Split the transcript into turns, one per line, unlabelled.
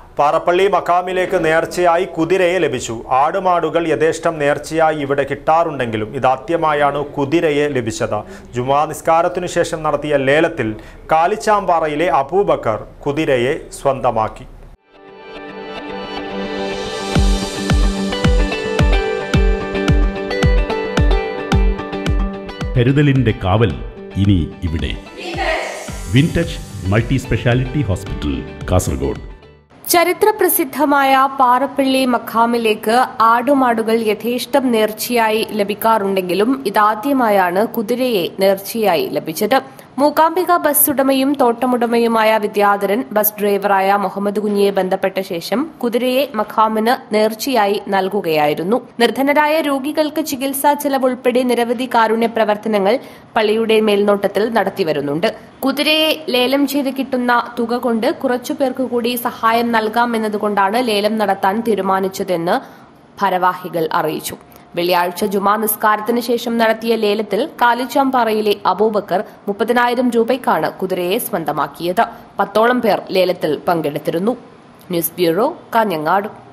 പാറപ്പള്ളി മക്കാമിലേക്ക് നേർച്ചയായി കുതിരയെ ലഭിച്ചു ആടുമാടുകൾ യഥേഷ്ടം നേർച്ചയായി ഇവിടെ കിട്ടാറുണ്ടെങ്കിലും ഇതാദ്യമായാണ് കുതിരയെ ലഭിച്ചത് ജുമാ നിസ്കാരത്തിനു ശേഷം നടത്തിയ ലേലത്തിൽ കാലിച്ചാമ്പാറയിലെ അബൂബക്കർ കുതിരയെ സ്വന്തമാക്കി
കരുതലിന്റെ കാവൽ ഇനി ഇവിടെ Wintouch multi speciality hospital Kasaragod
ചരിത്രപ്രസിദ്ധമായ പാറപ്പള്ളി മഖാമിലേക്ക് ആടുമാടുകൾ യഥേഷ്ടം നേർച്ചയായി ലഭിക്കാറുണ്ടെങ്കിലും ഇതാദ്യമായാണ് കുതിരയെ നേർച്ചയായി ലഭിച്ചത് മൂകാംബിക ബസ് ഉടമയും തോട്ടമുടമയുമായ വിദ്യാധരൻ ബസ് ഡ്രൈവറായ മുഹമ്മദ് കുഞ്ഞിയെ ബന്ധപ്പെട്ട ശേഷം കുതിരയെ മഖാമിന് നേർച്ചയായി നൽകുകയായിരുന്നു നിർധനരായ രോഗികൾക്ക് ചികിത്സാ ചെലവ് ഉൾപ്പെടെ നിരവധി കാരുണ്യ പ്രവർത്തനങ്ങൾ പള്ളിയുടെ മേൽനോട്ടത്തിൽ നടത്തിവരുന്നുണ്ട് കുതിരയെ ലേലം ചെയ്ത് കിട്ടുന്ന തുക കൊണ്ട് കുറച്ചുപേർക്ക് കൂടി സഹായം നൽകാമെന്നതുകൊണ്ടാണ് ലേലം നടത്താൻ തീരുമാനിച്ചതെന്ന് ഭാരവാഹികൾ അറിയിച്ചു വെള്ളിയാഴ്ച ജുമാ നിസ്കാരത്തിന് ശേഷം നടത്തിയ ലേലത്തിൽ കാലിച്ചാമ്പാറയിലെ അബൂബക്കർ മുപ്പതിനായിരം രൂപയ്ക്കാണ് കുതിരയെ സ്വന്തമാക്കിയത് പത്തോളം പേർ ലേലത്തിൽ പങ്കെടുത്തിരുന്നു ന്യൂസ് ബ്യൂറോ കാഞ്ഞങ്ങാട്